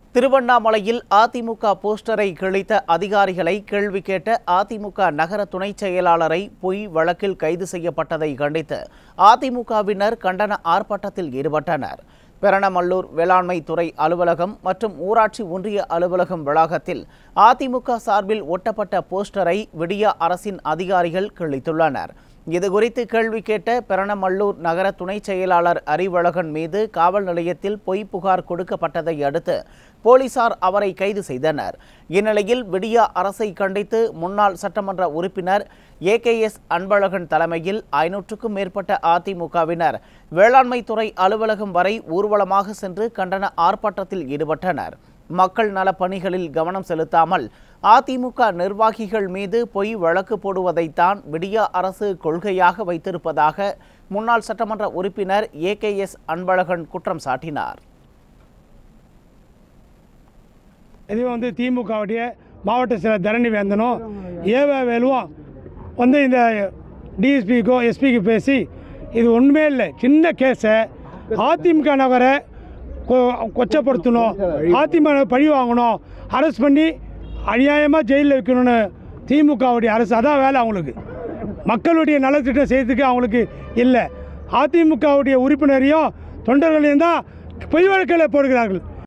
திருவண்ணாமலையில் அதிமுக போஸ்டரை கிழித்த அதிகாரிகளை கேள்வி கேட்ட அதிமுக நகர துணைச் செயலாளரை பொய் வழக்கில் கைது செய்யப்பட்டதை கண்டித்து அதிமுகவினர் கண்டன ஆர்ப்பாட்டத்தில் ஈடுபட்டனர் பெரணமல்லூர் வேளாண்மை துறை அலுவலகம் மற்றும் ஊராட்சி ஒன்றிய அலுவலகம் வளாகத்தில் அதிமுக சார்பில் ஒட்டப்பட்ட போஸ்டரை விடியா அரசின் அதிகாரிகள் கிழித்துள்ளனர் இதுகுறித்து கேள்வி கேட்ட பெரணமல்லூர் நகர துணைச் செயலாளர் அறிவழகன் மீது காவல் நிலையத்தில் பொய் புகார் கொடுக்கப்பட்டதை அடுத்து போலீசார் அவரை கைது செய்தனர் இந்நிலையில் விடியா அரசை கண்டித்து முன்னாள் சட்டமன்ற உறுப்பினர் ஏகேஎஸ் அன்பழகன் தலைமையில் ஐநூற்றுக்கும் மேற்பட்ட அதிமுகவினர் வேளாண்மை துறை அலுவலகம் வரை ஊர்வலமாக சென்று கண்டன ஆர்ப்பாட்டத்தில் ஈடுபட்டனர் மக்கள் நலப் பணிகளில் கவனம் செலுத்தாமல் அதிமுக நிர்வாகிகள் மீது பொய் வழக்கு போடுவதைத்தான் விடியா அரசு கொள்கையாக வைத்திருப்பதாக முன்னாள் சட்டமன்ற உறுப்பினர் ஏகேஎஸ் அன்பழகன் குற்றம் சாட்டினார் இதுவும் வந்து திமுகவுடைய மாவட்ட செயலர் தரணி வேந்தனும் ஏவ வேலுவும் வந்து இந்த டிஎஸ்பிக்கோ எஸ்பிக்கு பேசி இது ஒன்றுமே இல்லை சின்ன கேஸை அதிமுக நகரை கொ- கொச்சப்படுத்தணும் அதிமுக பழி வாங்கணும் அரெஸ்ட் பண்ணி அநியாயமாக ஜெயிலில் வைக்கணும்னு திமுகவுடைய அரசு அதான் வேலை அவங்களுக்கு மக்களுடைய நலத்திட்டம் செய்யறதுக்கு அவங்களுக்கு இல்லை அதிமுகவுடைய உறுப்பினரையும் தொண்டர்களையும் தான் பொய் வழக்கில் போடுகிறார்கள்